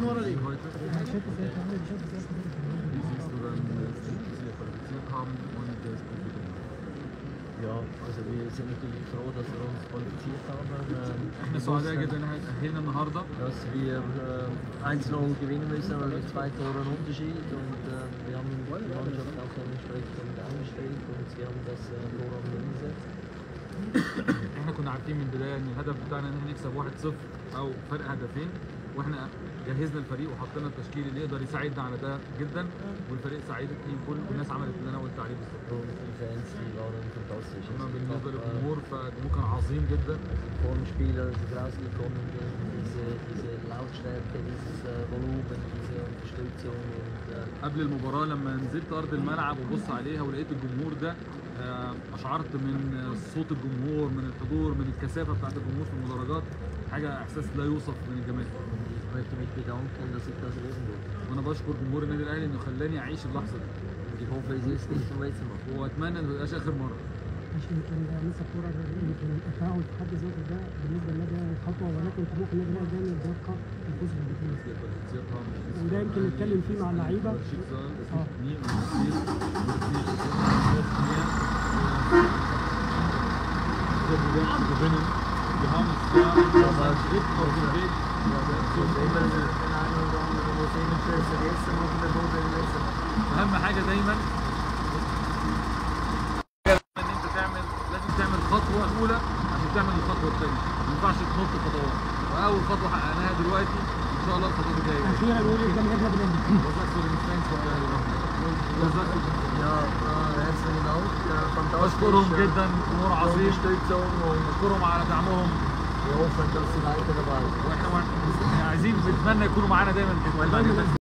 ورا ليه؟ heute. Ich hätte es echt ich hätte es echt Wie siehst du dann das Team, das wir qualifiziert haben und das Profi gemacht? Ja, also wir sind natürlich froh, dass wir uns qualifiziert haben. Ähm, احنا wir سعداء wussten, جدا ان احنا اتأهلنا النهارده dass wir äh, 1-0 gewinnen müssen, weil wir zwei Tore einen Unterschied und äh, wir haben die Mannschaft auch entsprechend eingestellt und sie haben das äh, Tor umgesetzt. احنا كنا عارفين من البدايه ان الهدف بتاعنا ان احنا نكسب 1-0 او فرق هدفين واحنا جهزنا الفريق وحطينا التشكيل اللي يقدر يساعدنا على ده جدا والفريق ساعدتني كل الناس عملت اللي انا قلت عليه بالظبط Und die Fans, die waren fantastisch. اما Also, ich بالنسبه hab, äh, للجمهور فالجمهور كان عظيم جدا vor dem Spiel, als ich rausgekommen bin, diese, diese Lautstärke, dieses äh, Volumen, diese Unterstützung und äh, قبل المباراه لما نزلت ارض الملعب وبص عليها ولقيت الجمهور ده آه، اشعرت من آه، صوت الجمهور من الحضور من الكثافه بتاعت الجمهور في المدرجات حاجه احساس لا يوصف من الجمال ich möchte mich bedanken, dass ich das erleben durfte. وانا بشكر جمهور النادي الاهلي انه خلاني اعيش اللحظه دي Und ich hoffe, es ist nicht zum letzten Mal. واتمنى ان ما تبقاش اخر مره عشان كان لسه الكوره يمكن التعاون في حد ذاته ده بالنسبه للنادي الاهلي خطوه ولكن طموح النادي الاهلي دايما بيبقى الفوز بالبطوله وده يمكن نتكلم فيه مع اللعيبه اه Wir haben es ja unser Schritt auf dem Weg zum Immer den einen oder anderen muss immer zuerst vergessen und der Boden letzten Mal. اهم حاجه دايما ان انت تعمل لازم تعمل خطوه اولى عشان تعمل الخطوه الثانيه ما ينفعش تنط خطوات واول خطوه حققناها دلوقتي ان شاء الله الخطوات الجايه اخيرا نقول لجماهيرنا بالاهلي وزاك فور الفانس وزاك Ja, äh, herzlichen Dank. Äh, fantastisch. بشكرهم äh, جدا جمهور عظيم Unterstützung und بشكرهم على دعمهم wir hoffen, dass sie weiter dabei sind. واحنا عايزين بنتمنى يكونوا معانا دايما في